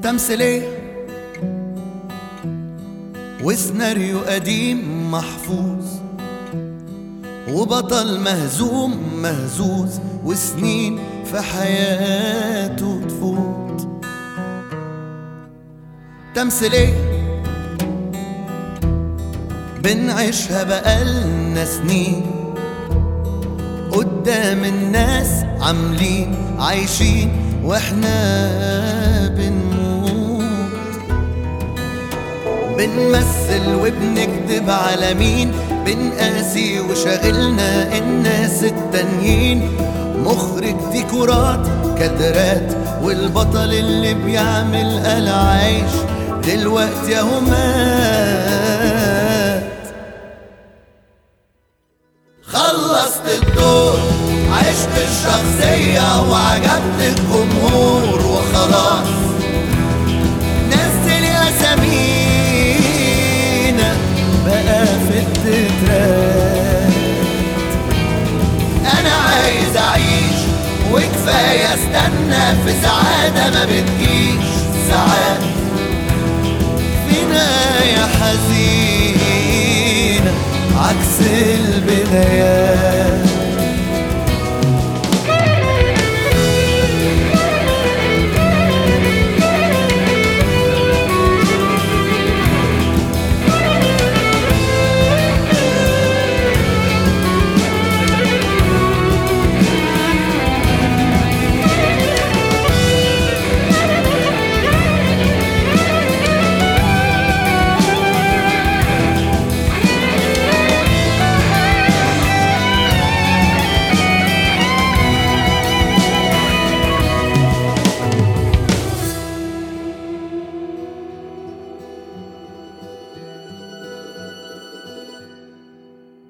تمثيلية وسيناريو قديم محفوظ وبطل مهزوم مهزوز وسنين في حياته تفوت تمثيلية بنعيشها بقالنا سنين قدام الناس عاملين عايشين واحنا بنموت بنمثل وبنكذب على مين بنقاسي وشاغلنا الناس التانيين مخرج ديكورات كادرات والبطل اللي بيعمل قال عايش دلوقتي اهو مات خلصت الدور عشت الشخصية وعجبت الجمهور وخلاص نزل أسامينا بقى في التترات أنا عايز أعيش وكفاية استنى في سعادة ما بتجيش ساعات في نهاية حزينة عكس البدايات